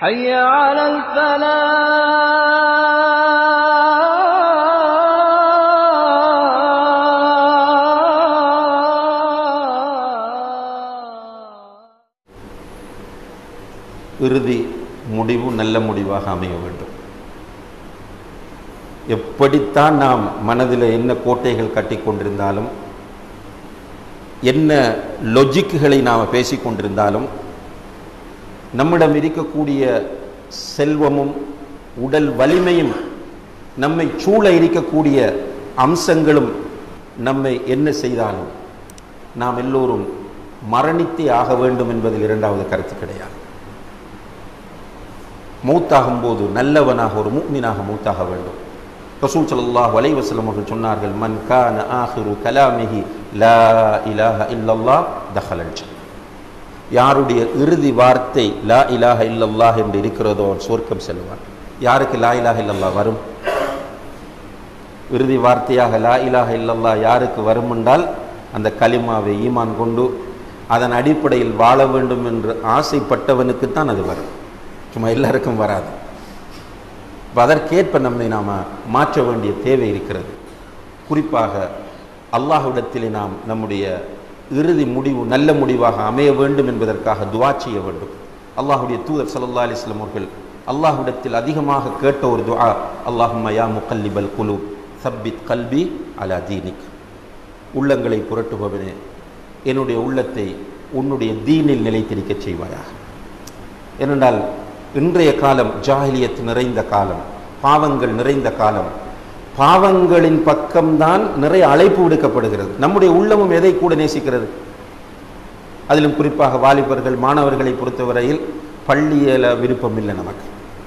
حي على الفلاح இறுதி முடிவு நல்ல முடிவாக அமைய வேண்டும் எப்படித்தான் நாம் மனதில் என்ன கோட்டைகள் கட்டி கொண்டிருந்தாலும் என்ன லொஜிக்குகளை நாம் பேசிக்கொண்டிருந்தாலும் நம்மிடம் இருக்கக்கூடிய செல்வமும் உடல் வலிமையும் நம்மை சூழ இருக்கக்கூடிய அம்சங்களும் நம்மை என்ன செய்தாலும் நாம் எல்லோரும் மரணித்தே ஆக வேண்டும் என்பதில் இரண்டாவது கருத்து கிடையாது மௌத்தாகும் போது நல்லவனாக ஒரு முக்மினாக மௌத்தாக வேண்டும் ரசூல் ஸல்லல்லாஹு அலைஹி வஸல்லம் அவர்கள் சொன்னார்கள் மன் கான ஆஹிரு கலாமிஹி லா இலாஹ இல்லல்லாஹ் தஹலல் ஜன்னah யாருடைய இறுதி வார்த்தை லா இலாஹ இல்லல்லாஹ் என்று இருக்கிறதோ அவர் சொர்க்கம் செல்வார் யாருக்கு லா இலாஹ இல்லல்லாஹ் வரும் இறுதி வார்த்தையாக லா இலாஹ இல்லல்லாஹ் யாருக்கு வரும் என்றால் அந்த கலிமாவை ஈமான் கொண்டு அதன் அடிப்படையில் வாழ வேண்டும் என்று ஆசைப்பட்டவனுக்குத்தான் அது வரும் சும்மா எல்லாருக்கும் வராது அப்ப அதற்கேற்ப நம்மை நாம் மாற்ற வேண்டிய தேவை இருக்கிறது குறிப்பாக அல்லாஹ்விடத்திலே நாம் நம்முடைய இறுதி முடிவு நல்ல முடிவாக அமைய வேண்டும் என்பதற்காக துவா செய்ய வேண்டும் அல்லாஹ்வுடைய தூதர் ஸல்லல்லாஹு அலைஹி வஸல்லம் அவர்கள் அல்லாஹ்விடத்தில் அதிகமாக கேட்ட ஒரு துஆ அல்லாஹும்ம யா முகல்லிபல் குலு சப்பித் கல்பி அலா தீனிக் உள்ளங்களை புரட்டுபவனே என்னுடைய உள்ளத்தை உன்னுடைய தீனில் நிலைத்திருக்கச் செய்வாயாக ஏனென்றால் இன்றைய காலம் ஜாஹிலியத் நிறைந்த காலம் பாவங்கள் நிறைந்த காலம் பாவங்களின் பக்கம்தான் நிறைய அழைப்பு விடுக்கப்படுகிறது நம்முடைய உள்ளமும் எதை கூட நேசிக்கிறது அதிலும் குறிப்பாக வாலிபர்கள் மாணவர்களை பொறுத்தவரையில் பள்ளியில விருப்பம் இல்லை நமக்கு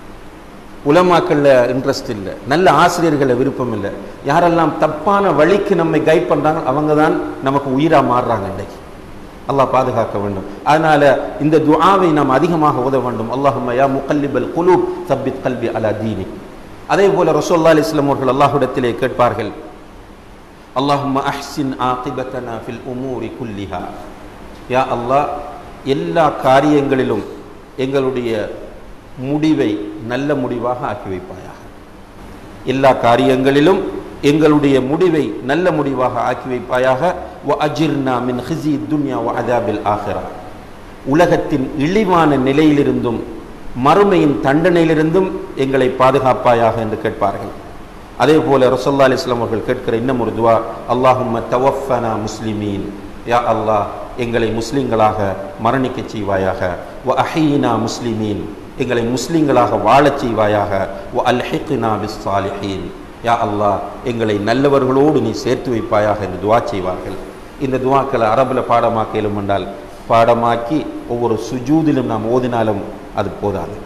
உலமாக்கள்ல இன்ட்ரெஸ்ட் இல்லை நல்ல ஆசிரியர்களை விருப்பம் இல்லை யாரெல்லாம் தப்பான வழிக்கு நம்மை கைட் பண்றாங்க அவங்க தான் நமக்கு உயிரா மாறுறாங்க இன்றைக்கு அல்லாஹ் பாதுகாக்க வேண்டும் அதனால இந்த துஆவை நாம் அதிகமாக ஓத வேண்டும் அல்லாஹும்ம யா முகல்லிபல் குலூப் சப்பித் கல்வி அலா தீனி அதே போல ரசூல்லா அலிஸ்லாம் அவர்கள் அல்லாஹ்விடத்திலே கேட்பார்கள் அல்லாஹும்ம அஹ்சின் ஆகிபத்தனா ஃபில் உமூரி குல்லிஹா யா அல்லாஹ் எல்லா காரியங்களிலும் எங்களுடைய முடிவை நல்ல முடிவாக ஆக்கி வைப்பாயாக எல்லா காரியங்களிலும் எங்களுடைய முடிவை நல்ல முடிவாக ஆக்கி வைப்பாயாக வ அஜிர்னா மின் ஹிசி துன்யா வ அதாபில் ஆஹிரா உலகத்தின் இழிவான நிலையிலிருந்தும் மறுமையின் தண்டனையிலிருந்தும் எங்களை பாதுகாப்பாயாக என்று கேட்பார்கள் அதே போல ரசல்லா அலிஸ்லாம் அவர்கள் கேட்கிற இன்னும் ஒரு துவா அல்லாஹும்ம தவஃபனா முஸ்லிமீன் யா அல்லாஹ் எங்களை முஸ்லிம்களாக மரணிக்கச் செய்வாயாக வ அஹீனா முஸ்லிமீன் எங்களை முஸ்லிம்களாக வாழச் செய்வாயாக வ அல்ஹிக்னா பிஸ் சாலிஹீன் யா அல்லாஹ் எங்களை நல்லவர்களோடு நீ சேர்த்து வைப்பாயாக என்று துவா செய்வார்கள் இந்த துவாக்களை அரபில் பாடமாக்க என்றால் பாடமாக்கி ஒவ்வொரு சுஜூதிலும் நாம் ஓதினாலும் அது போதாது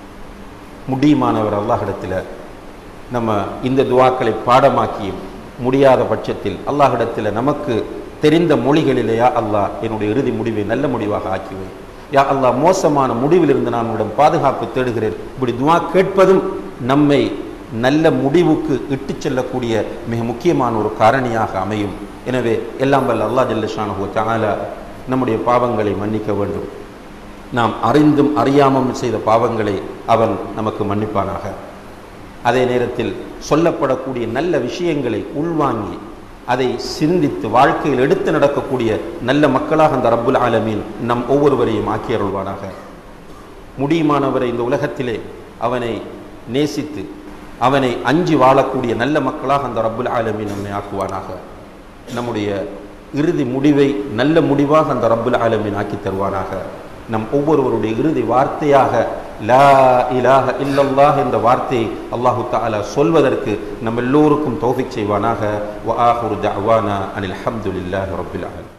முடியுமானவர் அல்லாஹிடத்தில் நம்ம இந்த துவாக்களை பாடமாக்கியும் முடியாத பட்சத்தில் அல்லாஹிடத்தில் நமக்கு தெரிந்த மொழிகளிலேயா அல்லாஹ் என்னுடைய இறுதி முடிவை நல்ல முடிவாக ஆக்கிவை யா அல்லாஹ் மோசமான முடிவிலிருந்து நான் உன்னிடம் பாதுகாப்பு தேடுகிறேன் இப்படி துவா கேட்பதும் நம்மை நல்ல முடிவுக்கு இட்டு செல்லக்கூடிய மிக முக்கியமான ஒரு காரணியாக அமையும் எனவே எல்லாம் வல்ல அல்லா ஜல்லஷானு தாலா நம்முடைய பாவங்களை மன்னிக்க வேண்டும் நாம் அறிந்தும் அறியாமல் செய்த பாவங்களை அவன் நமக்கு மன்னிப்பானாக அதே நேரத்தில் சொல்லப்படக்கூடிய நல்ல விஷயங்களை உள்வாங்கி அதை சிந்தித்து வாழ்க்கையில் எடுத்து நடக்கக்கூடிய நல்ல மக்களாக அந்த ரப்புல் ஆலமீன் நம் ஒவ்வொருவரையும் ஆக்கியருள்வானாக முடியுமானவரை இந்த உலகத்திலே அவனை நேசித்து அவனை அஞ்சி வாழக்கூடிய நல்ல மக்களாக அந்த ரப்புல் ஆலமீன் நம்மை ஆக்குவானாக நம்முடைய இறுதி முடிவை நல்ல முடிவாக அந்த ரப்புல் ஆலமீன் ஆக்கி தருவானாக நம் ஒவ்வொருவருடைய இறுதி வார்த்தையாக லா இலாஹ இல்லல்லாஹ் என்ற வார்த்தையை அல்லாஹு தஆலா சொல்வதற்கு நம் எல்லோருக்கும் தௌஃபிக் செய்வானாக வ ஆஹிரு தஅவானா அனில் ஹம்துலில்லாஹி ரப்பில் ஆலமீன்